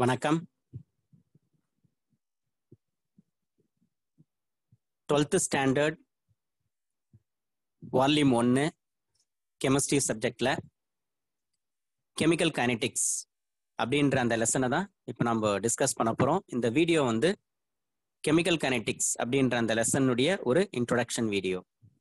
வணக்கம் twelfth standard volume ஒன்று chemistry சப்ஜெக்டில் கெமிக்கல் கைனடிக்ஸ் அப்படின்ற அந்த லெசனை தான் இப்போ நம்ம டிஸ்கஸ் பண்ண போகிறோம் இந்த வீடியோ வந்து கெமிக்கல் கைனடிக்ஸ் அப்படின்ற அந்த லெசனுடைய ஒரு introduction video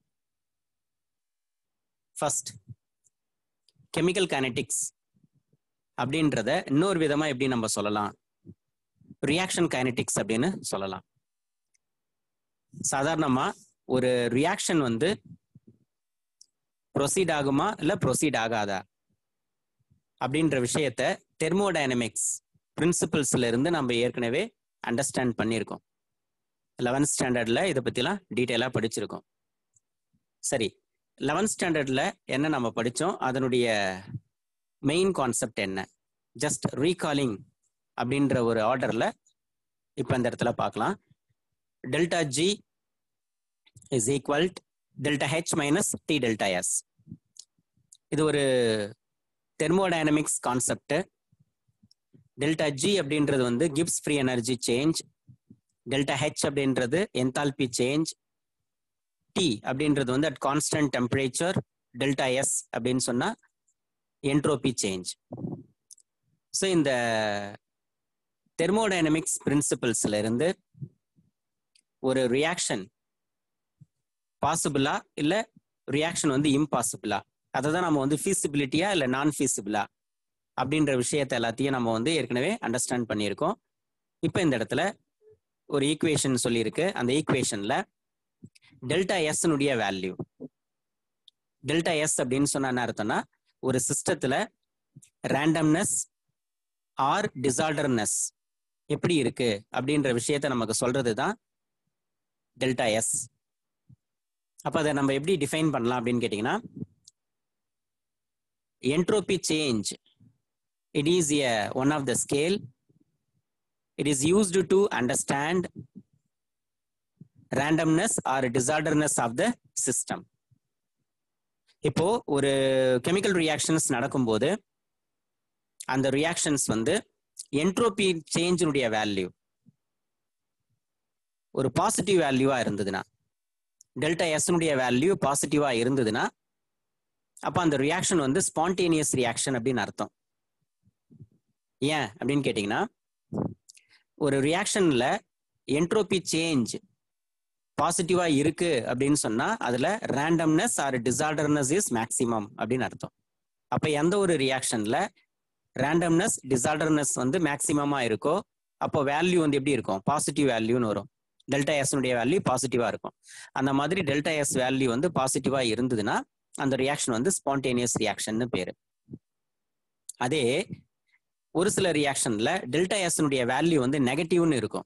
first chemical kinetics அப்படின்றத இன்னொரு விதமா எப்படி நம்ம சொல்லலாம் ரியாக்ஷன் கைனடிக்ஸ் அப்படின்னு சொல்லலாம் சாதாரணமா ஒரு ரியாக்ஷன் வந்து ப்ரொசீட் ஆகுமா இல்ல ப்ரொசீட் ஆகாதா அப்படின்ற விஷயத்த தெர்மோடைனமிக்ஸ் பிரின்சிபிள்ஸ்ல இருந்து நம்ம ஏற்கனவே அண்டர்ஸ்டாண்ட் பண்ணியிருக்கோம் லெவன்த் ஸ்டாண்டர்ட்ல இதை பத்திலாம் டீட்டெயிலா படிச்சிருக்கோம் சரி லெவன்த் ஸ்டாண்டர்ட்ல என்ன நம்ம படிச்சோம் அதனுடைய மெயின் கான்செப்ட் என்ன ஜஸ்ட் ரீகாலிங் அப்படின்ற ஒரு ஆர்டர்ல இப்போ இந்த இடத்துல பார்க்கலாம் delta G is equal delta H minus T delta S இது ஒரு தெர்மோடைனமிக்ஸ் கான்செப்ட் டெல்டா ஜி அப்படின்றது வந்து Gibbs free energy change delta H அப்படின்றது என்தால்பி சேஞ்ச் டி அப்படின்றது வந்து at constant temperature delta S அப்படின்னு சொன்னா என்ட்ரோபி சேஞ்ச் ஸோ இந்த தெர்மோடைனமிக்ஸ் பிரின்சிபிள்ஸ்ல இருந்து ஒரு ரியாக்ஷன் பாசிபிளா இல்ல ரியாக்ஷன் வந்து இம்பாசிபிளா அதை தான் நம்ம வந்து ஃபீசிபிலிட்டியா இல்ல நான் ஃபீசிபிளா அப்படின்ற விஷயத்த எல்லாத்தையும் நம்ம வந்து ஏற்கனவே அண்டர்ஸ்டாண்ட் பண்ணியிருக்கோம் இப்போ இந்த இடத்துல ஒரு ஈக்குவேஷன் சொல்லியிருக்கு அந்த ஈக்குவேஷன்ல டெல்டா எஸ்னுடைய வேல்யூ டெல்டா எஸ் அப்படின்னு சொன்னா என்ன அர்த்தம்னா ஒரு சிஸ்டத்துல ரேண்டம்னஸ் ஆர் டிசார்டர்னஸ் எப்படி இருக்கு அப்படின்ற விஷயத்த நமக்கு சொல்றது தான் டெல்டா எஸ் அப்ப அதை நம்ம எப்படி டிஃபைன் பண்ணலாம் அப்படின்னு கேட்டீங்கன்னா entropy change it is a one of the scale it is used to understand randomness or disorderness of the system இப்போ ஒரு கெமிக்கல் ரியாக்ஷன்ஸ் நடக்கும்போது அந்த ரியாக்ஷன்ஸ் வந்து என்ட்ரோபி சேஞ்சினுடைய வேல்யூ ஒரு பாசிட்டிவ் வேல்யூவா இருந்ததுன்னா டெல்டா எஸ்னுடைய வேல்யூ பாசிட்டிவா இருந்ததுன்னா அப்ப அந்த ரியாக்ஷன் வந்து ஸ்பான்டேனியஸ் ரியாக்ஷன் அப்படின்னு அர்த்தம் ஏன் அப்படின்னு கேட்டீங்கன்னா ஒரு ரியாக்ஷன்ல என்ட்ரோபி சேஞ்ச் பாசிட்டிவா இருக்கு அப்படின்னு சொன்னா அதுல randomness or disorderness is maximum அப்படின்னு அர்த்தம் அப்ப எந்த ஒரு ரியாக்ஷன்ல ரேண்டம்னஸ் டிசார்டர்னஸ் வந்து மேக்சிமமா இருக்கோ அப்போ வேல்யூ வந்து எப்படி இருக்கும் பாசிட்டிவ் வேல்யூன்னு வரும் டெல்டா எஸ்னுடைய வேல்யூ பாசிட்டிவா இருக்கும் அந்த மாதிரி டெல்டா எஸ் வேல்யூ வந்து பாசிட்டிவா இருந்ததுன்னா அந்த ரியாக்ஷன் வந்து ஸ்பான்டேனியஸ் ரியாக்ஷன் பேரு அதே ஒரு சில ரியாக்ஷன்ல டெல்டா எஸ்னுடைய வேல்யூ வந்து நெகட்டிவ்னு இருக்கும்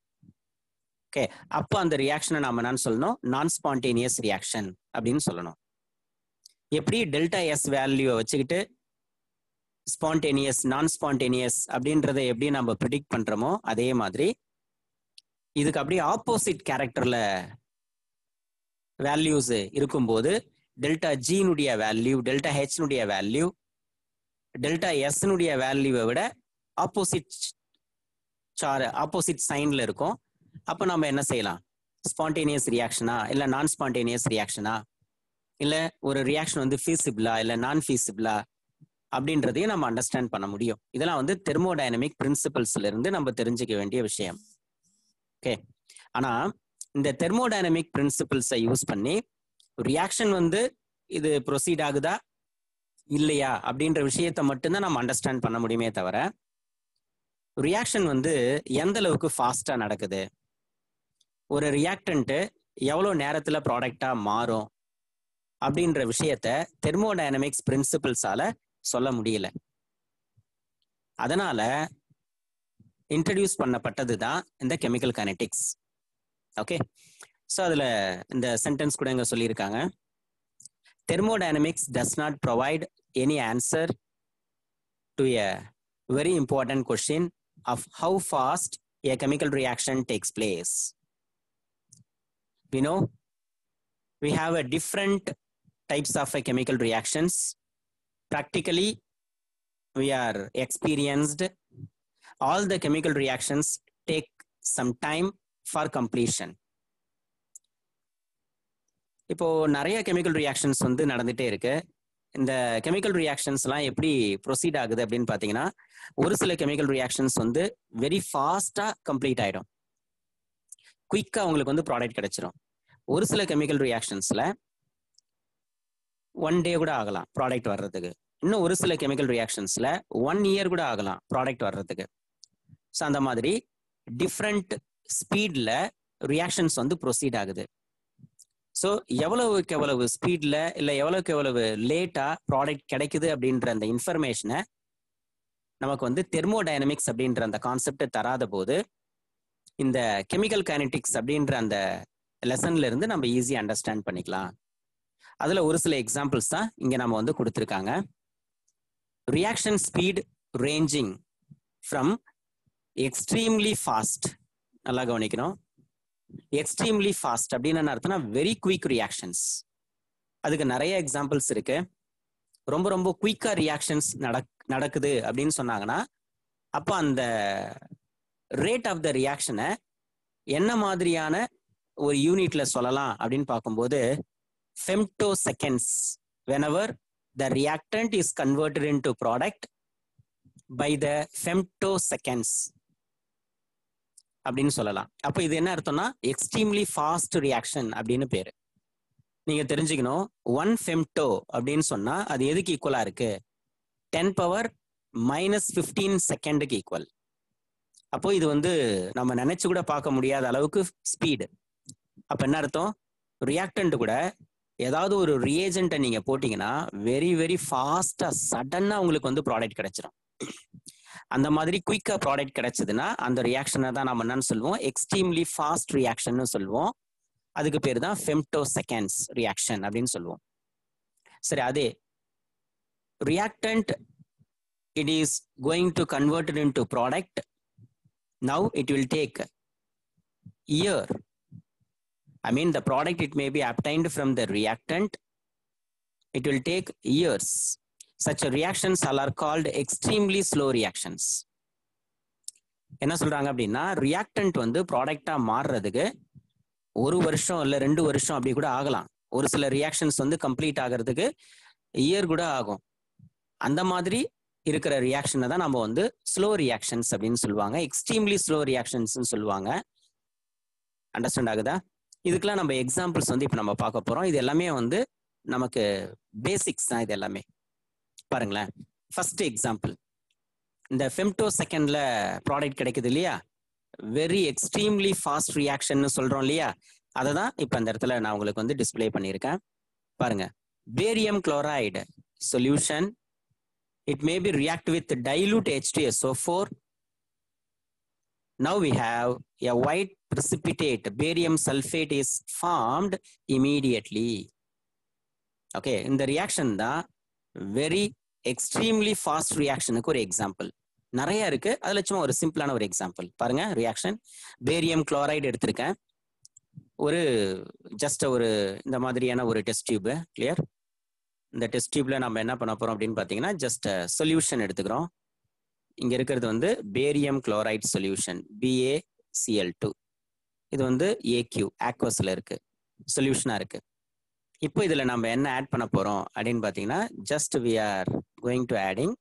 ஓகே அப்போ அந்த ரியாக்ஷனை நாம என்னன்னு சொல்லணும் நான் ஸ்பான்டேனியஸ் ரியாக்ஷன் அப்படின்னு சொல்லணும் எப்படி டெல்டா எஸ் வேல்யூவை வச்சுக்கிட்டு ஸ்பான்டேனியஸ் நான் ஸ்பான்டேனியஸ் அப்படின்றத எப்படி நம்ம ப்ரிடிக்ட் பண்றோமோ அதே மாதிரி இதுக்கு அப்படியே ஆப்போசிட் கேரக்டர்ல வேல்யூஸ் இருக்கும்போது டெல்டா ஜினுடைய வேல்யூ டெல்டா ஹெச்னுடைய வேல்யூ டெல்டா எஸ்னுடைய வேல்யூவை விட ஆப்போசிட் சார் ஆப்போசிட் சைன்ல இருக்கும் அப்போ நம்ம என்ன செய்யலாம் ஸ்பான்டேனியஸ் ரியாக்ஷனா இல்லை நான் ஸ்பான்டேனியஸ் ரியாக்ஷனா இல்லை ஒரு ரியாக்ஷன் வந்து ஃபீசிபிளா இல்லை நான் ஃபீசிபிளா அப்படின்றதையும் நம்ம அண்டர்ஸ்டாண்ட் பண்ண முடியும் இதெல்லாம் வந்து தெர்மோடைனமிக் பிரின்சிபல்ஸ்ல இருந்து நம்ம தெரிஞ்சுக்க வேண்டிய விஷயம் ஓகே ஆனா இந்த தெர்மோடைனமிக் பிரின்சிபல்ஸை யூஸ் பண்ணி ரியாக்ஷன் வந்து இது ப்ரொசீட் ஆகுதா இல்லையா அப்படின்ற விஷயத்த மட்டும்தான் நம்ம அண்டர்ஸ்டாண்ட் பண்ண முடியுமே தவிர ரியாக்ஷன் வந்து எந்த அளவுக்கு ஃபாஸ்டா நடக்குது ஒரு ரியாக்டன்ட்டு எவ்வளோ நேரத்துல ப்ராடக்டா மாறும் அப்படின்ற விஷயத்த தெர்மோடைனமிக்ஸ் பிரின்சிபிள்ஸால சொல்ல முடியல அதனால இன்ட்ரடியூஸ் பண்ணப்பட்டது தான் இந்த கெமிக்கல் கைனடிக்ஸ் ஓகே ஸோ அதில் இந்த சென்டென்ஸ் கூட இங்கே சொல்லியிருக்காங்க thermodynamics does not provide any answer to a very important question of how fast a chemical reaction takes place. We know we have a different types of a chemical reactions. Practically, we are experienced all the chemical reactions take some time for completion இப்போ நிறைய chemical reactions வந்து நடந்துட்டே இருக்கு இந்த chemical ரியாக்ஷன்ஸ்லாம் எப்படி proceed ஆகுது அப்படின்னு பார்த்தீங்கன்னா ஒரு சில கெமிக்கல் ரியாக்ஷன்ஸ் வந்து வெரி ஃபாஸ்ட்டாக கம்ப்ளீட் ஆகிடும் குயிக்காக உங்களுக்கு வந்து ப்ராடக்ட் கிடைச்சிரும் ஒரு சில கெமிக்கல் ரியாக்ஷன்ஸில் ஒன் டே கூட ஆகலாம் ப்ராடக்ட் வர்றதுக்கு இன்னும் ஒரு சில கெமிக்கல் ரியாக்ஷன்ஸில் ஒன் இயர் கூட ஆகலாம் ப்ராடக்ட் வர்றதுக்கு ஸோ அந்த மாதிரி டிஃப்ரெண்ட் ஸ்பீடில் ரியாக்ஷன்ஸ் வந்து ப்ரொசீட் ஆகுது ஸோ எவ்வளவுக்கு எவ்வளவு ஸ்பீடில் இல்லை எவ்வளவுக்கு எவ்வளவு லேட்டாக ப்ராடக்ட் கிடைக்குது அப்படின்ற அந்த இன்ஃபர்மேஷனை நமக்கு வந்து தெர்மோடைனமிக்ஸ் அப்படின்ற அந்த கான்செப்டை தராத போது இந்த கெமிக்கல் கைனடிக்ஸ் அப்படின்ற அந்த லெசன்ல இருந்து நம்ம ஈஸியாக அண்டர்ஸ்டாண்ட் பண்ணிக்கலாம் அதில் ஒரு சில எக்ஸாம்பிள்ஸ் தான் இங்கே நம்ம வந்து கொடுத்துருக்காங்க reaction speed ranging from extremely fast நல்லா கவனிக்கணும் எக்ஸ்ட்ரீம்லி ஃபாஸ்ட் அப்படின்னு என்ன அர்த்தம்னா வெரி குயிக் ரியாக்ஷன்ஸ் அதுக்கு நிறைய எக்ஸாம்பிள்ஸ் இருக்கு ரொம்ப ரொம்ப குயிக்கா ரியாக்ஷன்ஸ் நடக் நடக்குது அப்படின்னு சொன்னாங்கன்னா அப்போ அந்த ரேட் ஆஃப் த ரியாக்ஷனை என்ன மாதிரியான ஒரு யூனிட்ல சொல்லலாம் அப்படின்னு பார்க்கும்போது femtoseconds whenever the reactant is converted into product by the femtoseconds அப்படின்னு சொல்லலாம் அப்போ இது என்ன அர்த்தம்னா எக்ஸ்ட்ரீம்லி ஃபாஸ்ட் ரியாக்ஷன் அப்படின்னு பேரு நீங்க தெரிஞ்சுக்கணும் ஒன் ஃபெம்டோ அப்படின்னு சொன்னா அது எதுக்கு ஈக்குவலா இருக்கு டென் பவர் மைனஸ் ஃபிஃப்டீன் செகண்டுக்கு ஈக்குவல் அப்போ இது வந்து நம்ம நினைச்சு கூட பார்க்க முடியாத அளவுக்கு ஸ்பீடு அப்ப என்ன அர்த்தம் ரியாக்டன்ட் கூட ஏதாவது ஒரு ரியேஜென்ட்டை நீங்க போட்டீங்கன்னா வெரி வெரி ஃபாஸ்டா சடனா உங்களுக்கு வந்து ப்ராடக்ட் கிடைச்சிரும் அந்த மாதிரி குயிக்கா ப்ராடக்ட் கிடைச்சதுன்னா அந்த ரியாக்ஷனை தான் நம்ம என்னன்னு சொல்லுவோம் எக்ஸ்ட்ரீம்லி ஃபாஸ்ட் ரியாக்ஷன் சொல்லுவோம் அதுக்கு பேர் தான் ஃபெம்டோ செகண்ட்ஸ் ரியாக்ஷன் அப்படின்னு சொல்லுவோம் சரி அதே reactant it is going to converted into product now it will take year I mean the product it may be obtained from the reactant it will take years such reactions all are called extremely slow reactions என்ன சொல்றாங்க அப்படின்னா reactant வந்து ப்ராடக்டா மாறுறதுக்கு ஒரு வருஷம் இல்ல ரெண்டு வருஷம் அப்படி கூட ஆகலாம் ஒரு சில ரியாக்ஷன்ஸ் வந்து கம்ப்ளீட் ஆகிறதுக்கு இயர் கூட ஆகும் அந்த மாதிரி இருக்கிற ரியாக்ஷனை தான் நம்ம வந்து ஸ்லோ ரியாக்ஷன்ஸ் அப்படின்னு சொல்லுவாங்க எக்ஸ்ட்ரீம்லி ஸ்லோ ரியாக்ஷன்ஸ் சொல்லுவாங்க அண்டர்ஸ்டாண்ட் ஆகுதா இதுக்கெல்லாம் நம்ம எக்ஸாம்பிள்ஸ் வந்து இப்போ நம்ம பார்க்க போறோம் இது எல்லாமே வந்து நமக்கு பேசிக்ஸ் தான் இது எல்லாமே பாருங்களேன் ஃபர்ஸ்ட் எக்ஸாம்பிள் இந்த ஃபெம்டோ செகண்ட்ல ப்ராடக்ட் கிடைக்குது இல்லையா வெரி எக்ஸ்ட்ரீம்லி ஃபாஸ்ட் ரியாக்ஷன் சொல்றோம் இல்லையா அதை தான் இப்போ அந்த இடத்துல நான் உங்களுக்கு வந்து டிஸ்பிளே பண்ணியிருக்கேன் பாருங்க barium chloride solution it may be react with dilute H two SO four Now we have a white precipitate, barium sulfate is formed immediately. Okay இந்த ரியாக்ஷன் தான் வெரி எக்ஸ்ட்ரீம்லி ஃபாஸ்ட் ரியாக்ஷனுக்கு ஒரு எக்ஸாம்பிள் நிறைய இருக்கு அதுல சும்மா ஒரு சிம்பிளான ஒரு எக்ஸாம்பிள் பாருங்க ரியாக்ஷன் பேரியம் குளோரைடு எடுத்திருக்கேன் ஒரு ஜஸ்ட் ஒரு இந்த மாதிரியான ஒரு டெஸ்ட் டியூப் கிளியர் இந்த டெஸ்ட் டியூப்ல நம்ம என்ன பண்ண போறோம் அப்படின்னு பாத்தீங்கன்னா ஜஸ்ட் சொல்யூஷன் எடுத்துக்கிறோம் இங்க இருக்கிறது வந்து barium chloride solution BaCl two இது வந்து ஏக்யூ ஆக்வஸ்ல இருக்கு சொல்யூஷனா இருக்கு இப்போ இதுல நம்ம என்ன ஆட் பண்ண போறோம் அப்படின்னு பாத்தீங்கன்னா just we are going to adding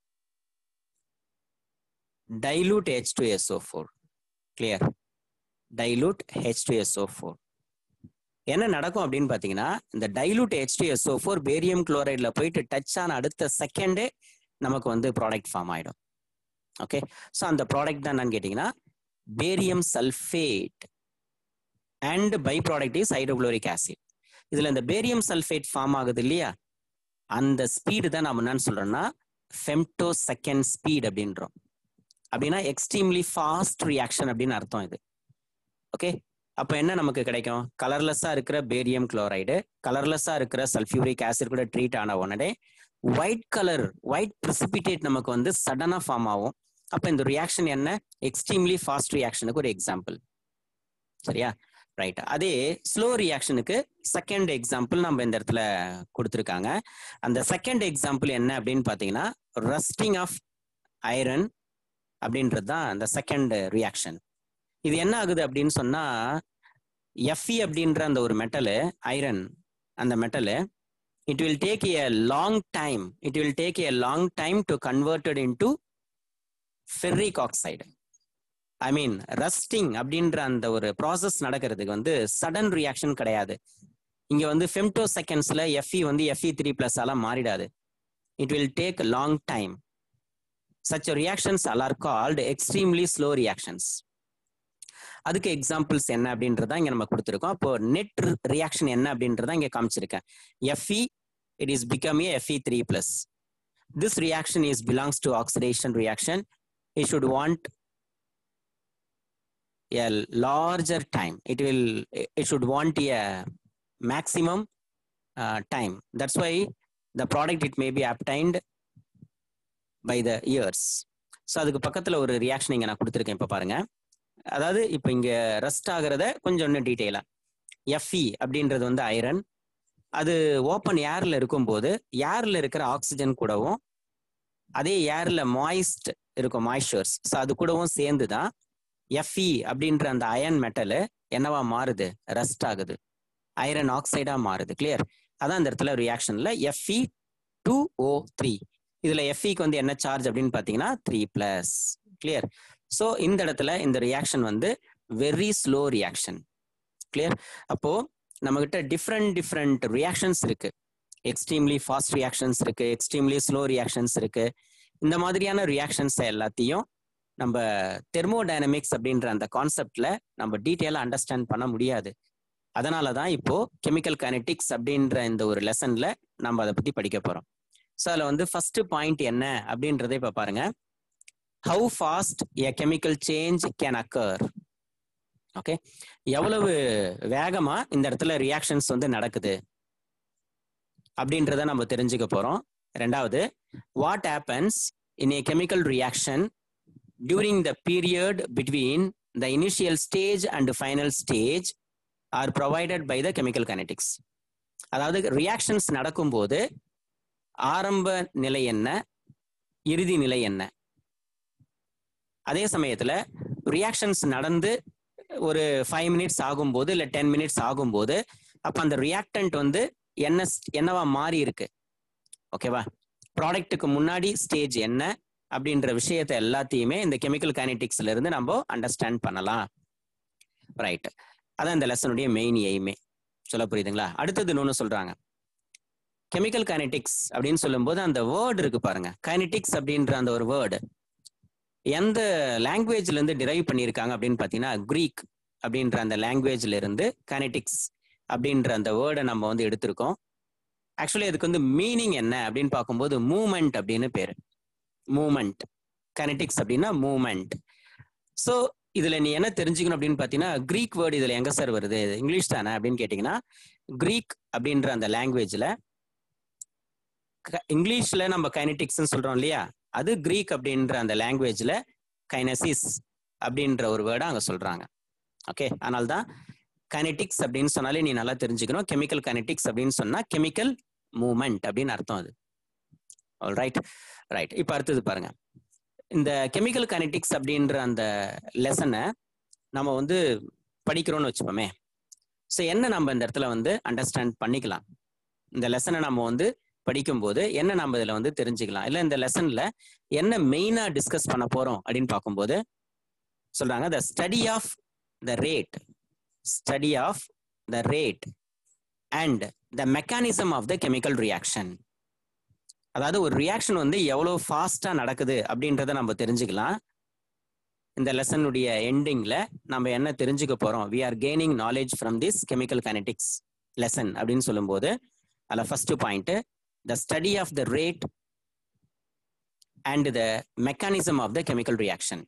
dilute H two SO four clear dilute H two SO four என்ன நடக்கும் அப்படின்னு பாத்தீங்கன்னா இந்த dilute H two SO four barium குளோரைட்ல போயிட்டு டச் ஆன அடுத்த செகண்டே நமக்கு வந்து ப்ராடக்ட் ஃபார்ம் ஆயிடும் ஓகே ஸோ அந்த ப்ராடக்ட் தான் என்னன்னு கேட்டிங்கன்னா barium sulphate and by product is hydrochloric acid இதுல இந்த பேரியம் சல்ஃபேட் ஃபார்ம் ஆகுது இல்லையா அந்த ஸ்பீடு தான் நம்ம என்னன்னு சொல்றோம்னா ஃபெம்டோ செகண்ட் ஸ்பீட் அப்படின்றோம் அப்படின்னா எக்ஸ்ட்ரீம்லி ஃபாஸ்ட் ரியாக்ஷன் அப்படின்னு அர்த்தம் இது ஓகே அப்போ என்ன நமக்கு கிடைக்கும் கலர்லெஸ்ஸாக இருக்கிற பேரியம் குளோரைடு கலர்லெஸ்ஸாக இருக்கிற சல்ஃபியூரிக் ஆசிட் கூட ட்ரீட் ஆன உடனே ஒயிட் கலர் ஒயிட் ப்ரிசிபிடேட் நமக்கு வந்து சடனாக ஃபார்ம் ஆகும் அப்போ இந்த ரியாக்ஷன் என்ன எக்ஸ்ட்ரீம்லி ஃபாஸ்ட் ரியாக்ஷனுக்கு ஒரு எக்ஸாம்பிள் சரியா ரைட் அதே ஸ்லோ ரியாக்ஷனுக்கு செகண்ட் எக்ஸாம்பிள் நம்ம இந்த இடத்துல கொடுத்துருக்காங்க அந்த செகண்ட் எக்ஸாம்பிள் என்ன அப்படின்னு பார்த்தீங்கன்னா ரஸ்டிங் ஆஃப் ஐரன் அப்படின்றது தான் அந்த செகண்ட் ரியாக்ஷன் இது என்ன ஆகுது அப்படின்னு சொன்னா எஃப்இ அப்படின்ற அந்த ஒரு மெட்டலு ஐரன் அந்த metal it will take a long time it will take a long time to converted into ferric oxide I mean rusting அப்படின்ற அந்த ஒரு ப்ராசஸ் நடக்கிறதுக்கு வந்து சடன் ரியாக்ஷன் கிடையாது இங்க வந்து ஃபெம்டோ செகண்ட்ஸ்ல எஃப்இ வந்து எஃப்இ த்ரீ பிளஸ் எல்லாம் மாறிடாது it will take long time such reactions all are called extremely slow reactions அதுக்கு எக்ஸாம்பிள்ஸ் என்ன அப்படின்றத இங்க நம்ம கொடுத்துருக்கோம் அப்போ நெட் ரியாக்ஷன் என்ன அப்படின்றத இங்க காமிச்சிருக்கேன் FE it is become a FE three plus this reaction is belongs to oxidation reaction it should want a larger time it will it should want a maximum uh, time that's why the product it may be obtained by the years so அதுக்கு பக்கத்துல ஒரு reaction இங்க நான் கொடுத்துருக்கேன் இப்போ பாருங்க அதாவது இப்போ இங்க ரெஸ்ட் ஆகுறத கொஞ்சம் இன்னும் டீட்டெயிலா எஃப்இ அப்படின்றது வந்து ஐரன் அது ஓப்பன் ஏர்ல இருக்கும்போது ஏர்ல இருக்கிற ஆக்சிஜன் கூடவும் அதே ஏர்ல மாய்ஸ்ட் இருக்கும் மாய்ஸ்சர்ஸ் ஸோ அது கூடவும் சேர்ந்து தான் எஃப்இ அப்படின்ற அந்த அயன் மெட்டலு என்னவா மாறுது ரெஸ்ட் ஆகுது ஐரன் ஆக்சைடா மாறுது கிளியர் அதான் இந்த இடத்துல ரியாக்ஷன்ல எஃப்இ டூ ஓ த்ரீ இதுல எஃப்இக்கு வந்து என்ன சார்ஜ் அப்படின்னு பாத்தீங்கன்னா த்ரீ பிளஸ் கிளியர் ஸோ இந்த இடத்துல இந்த ரியாக்ஷன் வந்து வெரி ஸ்லோ ரியாக்ஷன் கிளியர் அப்போ நம்ம கிட்ட டிஃப்ரெண்ட் டிஃப்ரெண்ட் ரியாக்ஷன்ஸ் இருக்கு எக்ஸ்ட்ரீம்லி ஃபாஸ்ட் ரியாக்ஷன்ஸ் இருக்கு எக்ஸ்ட்ரீம்லி ஸ்லோ ரியாக்ஷன்ஸ் இருக்கு இந்த மாதிரியான ரியாக்ஷன்ஸ் எல்லாத்தையும் நம்ம தெர்மோடைனமிக்ஸ் அப்படின்ற அந்த கான்செப்ட்ல நம்ம டீட்டெயிலாக அண்டர்ஸ்டாண்ட் பண்ண முடியாது அதனால தான் இப்போ கெமிக்கல் கைனடிக்ஸ் அப்படின்ற இந்த ஒரு லெசன்ல நம்ம அதை பத்தி படிக்க போறோம் ஸோ அதில் வந்து ஃபர்ஸ்ட் பாயிண்ட் என்ன அப்படின்றத இப்போ பாருங்க how fast a chemical change can occur okay எவ்வளவு வேகமா இந்த இடத்துல ரியாக்ஷன்ஸ் வந்து நடக்குது அப்படின்றத நம்ம தெரிஞ்சுக்க போறோம் ரெண்டாவது what happens in a chemical reaction during the period between the initial stage and final stage are provided by the chemical kinetics அதாவது ரியாக்ஷன்ஸ் நடக்கும்போது ஆரம்ப நிலை என்ன இறுதி நிலை என்ன அதே சமயத்துல ரியாக்ஷன்ஸ் நடந்து ஒரு ஃபைவ் மினிட்ஸ் ஆகும்போது இல்லை டென் மினிட்ஸ் ஆகும்போது அப்போ அந்த ரியாக்டன்ட் வந்து என்ன என்னவா மாறி இருக்கு ஓகேவா ப்ராடக்ட்டுக்கு முன்னாடி ஸ்டேஜ் என்ன அப்படின்ற விஷயத்த எல்லாத்தையுமே இந்த கெமிக்கல் கைனடிக்ஸ்ல இருந்து நம்ம அண்டர்ஸ்டாண்ட் பண்ணலாம் ரைட் அதான் இந்த லெசனுடைய மெயின் எய்மே சொல்ல புரியுதுங்களா அடுத்தது இன்னொன்று சொல்றாங்க கெமிக்கல் கைனடிக்ஸ் அப்படின்னு சொல்லும்போது அந்த வேர்டு இருக்கு பாருங்க கைனடிக்ஸ் அப்படின்ற அந்த ஒரு வேர்டு எந்த லாங்குவேஜ்ல இருந்து டிரைவ் பண்ணியிருக்காங்க அப்படின்னு பார்த்தீங்கன்னா கிரீக் அப்படின்ற அந்த லாங்குவேஜ்ல இருந்து கைனடிக்ஸ் அப்படின்ற அந்த வேர்டை நம்ம வந்து எடுத்திருக்கோம் ஆக்சுவலி அதுக்கு வந்து மீனிங் என்ன அப்படின்னு பார்க்கும்போது மூமெண்ட் அப்படின்னு பேரு மூமெண்ட் கனெட்டிக்ஸ் அப்படின்னா மூமெண்ட் ஸோ இதுல நீ என்ன தெரிஞ்சுக்கணும் அப்படின்னு பார்த்தீங்கன்னா கிரீக் வேர்டு இதுல எங்க சார் வருது இங்கிலீஷ் தானே அப்படின்னு கேட்டீங்கன்னா கிரீக் அப்படின்ற அந்த லாங்குவேஜ்ல இங்கிலீஷ்ல நம்ம கைனடிக்ஸ்ன்னு சொல்றோம் இல்லையா அது கிரீக் அப்படின்ற அந்த லாங்குவேஜ்ல கைனசிஸ் அப்படின்ற ஒரு வேர்டை அங்க சொல்றாங்க ஓகே அதனால தான் கைனடிக்ஸ் அப்படின்னு சொன்னாலே நீ நல்லா தெரிஞ்சுக்கணும் கெமிக்கல் கைனடிக்ஸ் அப்படின்னு சொன்னா கெமிக்கல் மூமெண்ட் அப்படின்னு அர்த்தம் அது ரைட் ரைட் இப்போ அடுத்தது பாருங்க இந்த கெமிக்கல் கைனடிக்ஸ் அப்படின்ற அந்த லெசனை நம்ம வந்து படிக்கிறோம்னு வச்சுப்போமே ஸோ என்ன நம்ம இந்த இடத்துல வந்து அண்டர்ஸ்டாண்ட் பண்ணிக்கலாம் இந்த லெசனை நம்ம வந்து படிக்கும்போது என்ன நம்ம இதில் வந்து தெரிஞ்சுக்கலாம் இல்லை இந்த லெசன்ல என்ன மெயினாக டிஸ்கஸ் பண்ண போறோம் அப்படின்னு பார்க்கும்போது சொல்றாங்க the study of the rate study of the rate and the mechanism of the chemical reaction அதாவது ஒரு ரியாக்ஷன் வந்து எவ்வளோ ஃபாஸ்டா நடக்குது அப்படின்றத நம்ம தெரிஞ்சுக்கலாம் இந்த லெசனுடைய எண்டிங்ல நம்ம என்ன தெரிஞ்சுக்க போறோம் we are gaining knowledge from this chemical kinetics lesson அப்படின்னு சொல்லும்போது அதில் first point the study of the rate and the mechanism of the chemical reaction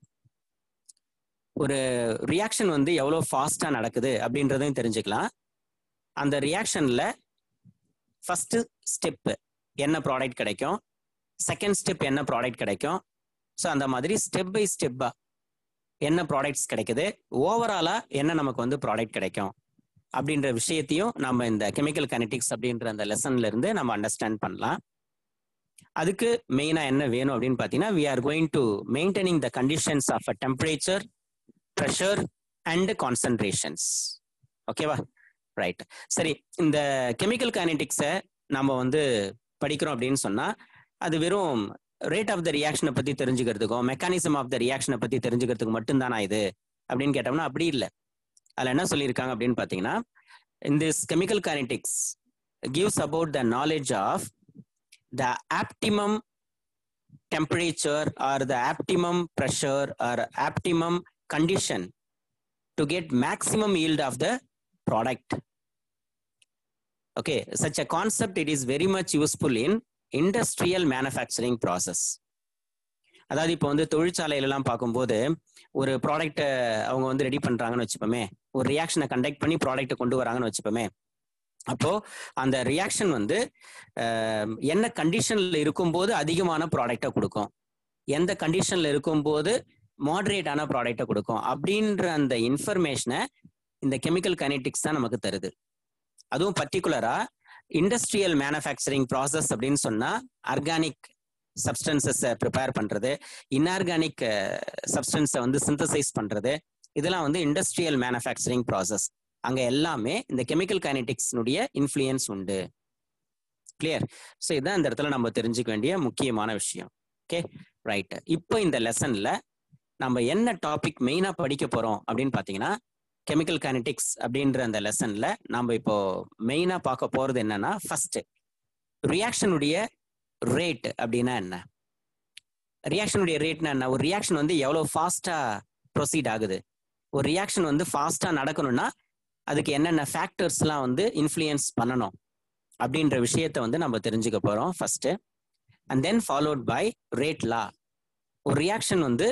ஒரு ரியாக்ஷன் வந்து எவ்வளோ ஃபாஸ்டா நடக்குது அப்படின்றதையும் தெரிஞ்சுக்கலாம் அந்த ரியாக்ஷன்ல ஃபர்ஸ்ட் ஸ்டெப் என்ன ப்ராடக்ட் கிடைக்கும் செகண்ட் ஸ்டெப் என்ன ப்ராடக்ட் கிடைக்கும் ஸோ அந்த மாதிரி ஸ்டெப் பை ஸ்டெப்பா என்ன ப்ராடக்ட்ஸ் கிடைக்குது ஓவராலா என்ன நமக்கு வந்து ப்ராடக்ட் கிடைக்கும் அப்படின்ற விஷயத்தையும் நம்ம இந்த கெமிக்கல் கனெட்டிக்ஸ் அப்படின்ற அந்த லெசன்ல இருந்து நம்ம அண்டர்ஸ்டாண்ட் பண்ணலாம் அதுக்கு மெயினா என்ன வேணும் அப்படின்னு பாத்தீங்கன்னா we are going to maintaining the conditions of a temperature pressure and concentrations ஓகேவா ரைட் சரி இந்த கெமிக்கல் கைனடிக்ஸை நம்ம வந்து படிக்கிறோம் அப்படின்னு சொன்னா அது வெறும் ரேட் ஆஃப் த ரியாக்ஷனை பத்தி தெரிஞ்சுக்கிறதுக்கும் மெக்கானிசம் ஆஃப் த ரியாக்ஷனை பத்தி தெரிஞ்சுக்கிறதுக்கு மட்டும்தானா இது அப்படின்னு கேட்டோம்னா அப்படி இல்லை அதில் என்ன சொல்லியிருக்காங்க அப்படின்னு பார்த்தீங்கன்னா in this chemical kinetics gives about the knowledge of the optimum temperature or the optimum pressure or optimum condition to get maximum yield of the product okay such a concept it is very much useful in industrial manufacturing process அதாவது இப்போ வந்து தொழிற்சாலையிலலாம் பார்க்கும்போது ஒரு ப்ராடக்ட்டை அவங்க வந்து ready பண்றாங்கன்னு வச்சுப்போமே ஒரு ரியாக்ஷனை கண்டக்ட் பண்ணி ப்ராடக்ட்டை கொண்டு வராங்கன்னு வச்சுப்போமே அப்போ அந்த ரியாக்ஷன் வந்து அஹ், என்ன கண்டிஷன்ல இருக்கும்போது அதிகமான ப்ராடக்டை கொடுக்கும் எந்த கண்டிஷன்ல இருக்கும்போது மாடரேட்டான ப்ராடக்டை கொடுக்கும் அப்படின்ற அந்த இன்ஃபர்மேஷனை இந்த கெமிக்கல் கைனெட்டிக்ஸ் தான் நமக்கு தருது அதுவும் பர்டிகுலரா இண்டஸ்ட்ரியல் மேனுஃபேக்சரிங் ப்ராசஸ் அப்படின்னு சொன்னா ஆர்கானிக் சப்ஸ்டன்சஸை ப்ரிப்பேர் பண்றது இன்ஆர்கானிக் சப்ஸ்டன்ஸை வந்து சிந்தசைஸ் பண்றது இதெல்லாம் வந்து இண்டஸ்ட்ரியல் மேனுஃபேக்சரிங் ப்ராசஸ் அங்க எல்லாமே இந்த கெமிக்கல் கைனெட்டிக்ஸ்னுடைய இன்ஃப்ளூயன்ஸ் உண்டு கிளியர் ஸோ இதுதான் இந்த இடத்துல நம்ம தெரிஞ்சுக்க வேண்டிய முக்கியமான விஷயம் ஓகே ரைட் இப்போ இந்த லெசன்ல நம்ம என்ன டாபிக் மெயினா படிக்க போறோம் அப்படின்னு பாத்தீங்கன்னா கெமிக்கல் கைனெட்டிக்ஸ் அப்படின்ற அந்த லெசன்ல நம்ம இப்போ மெயினா பார்க்க போறது என்னன்னா ஃபர்ஸ்ட் ரியாக்ஷனுடைய ரேட் அப்படின்னா என்ன ரியாக்ஷனுடைய ரேட்னா என்ன ஒரு ரியாக்ஷன் வந்து எவ்வளவு ஃபாஸ்டா ப்ரொசீட் ஆகுது ஒரு ரியாக்ஷன் வந்து ஃபாஸ்டா நடக்கணும்னா அதுக்கு என்னென்ன ஃபேக்டர்ஸ்லாம் வந்து இன்ஃப்ளூயன்ஸ் பண்ணணும் அப்படின்ற விஷயத்த வந்து நம்ம தெரிஞ்சுக்க போறோம் first and then followed by rate law ஒரு ரியாக்ஷன் வந்து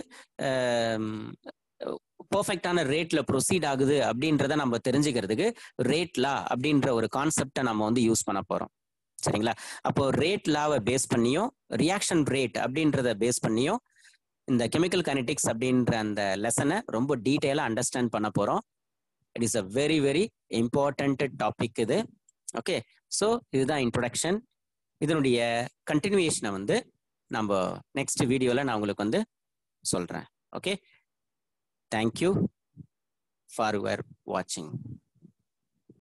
பர்ஃபெக்டான ரேட்ல ப்ரொசீட் ஆகுது அப்படின்றத நம்ம தெரிஞ்சுக்கிறதுக்கு ரேட் லா அப்படின்ற ஒரு கான்செப்டை நம்ம வந்து யூஸ் பண்ண போறோம் சரிங்களா அப்போ ரேட் லாவை பேஸ் பண்ணியும் ரியாக்ஷன் ரேட் அப்படின்றத பேஸ் பண்ணியும் இந்த கெமிக்கல் கைனடிக்ஸ் அப்படின்ற அந்த லெசனை ரொம்ப டீட்டெயிலாக அண்டர்ஸ்டாண்ட் பண்ண போறோம் it is a very very important topic இது ஓகே ஸோ இதுதான் இன்ட்ரொடக்ஷன் இதனுடைய கண்டினியூஷனை வந்து நம்ம நெக்ஸ்ட் வீடியோவில் நான் உங்களுக்கு வந்து சொல்கிறேன் ஓகே தேங்க்யூ ஃபார் யுவர் வாட்சிங்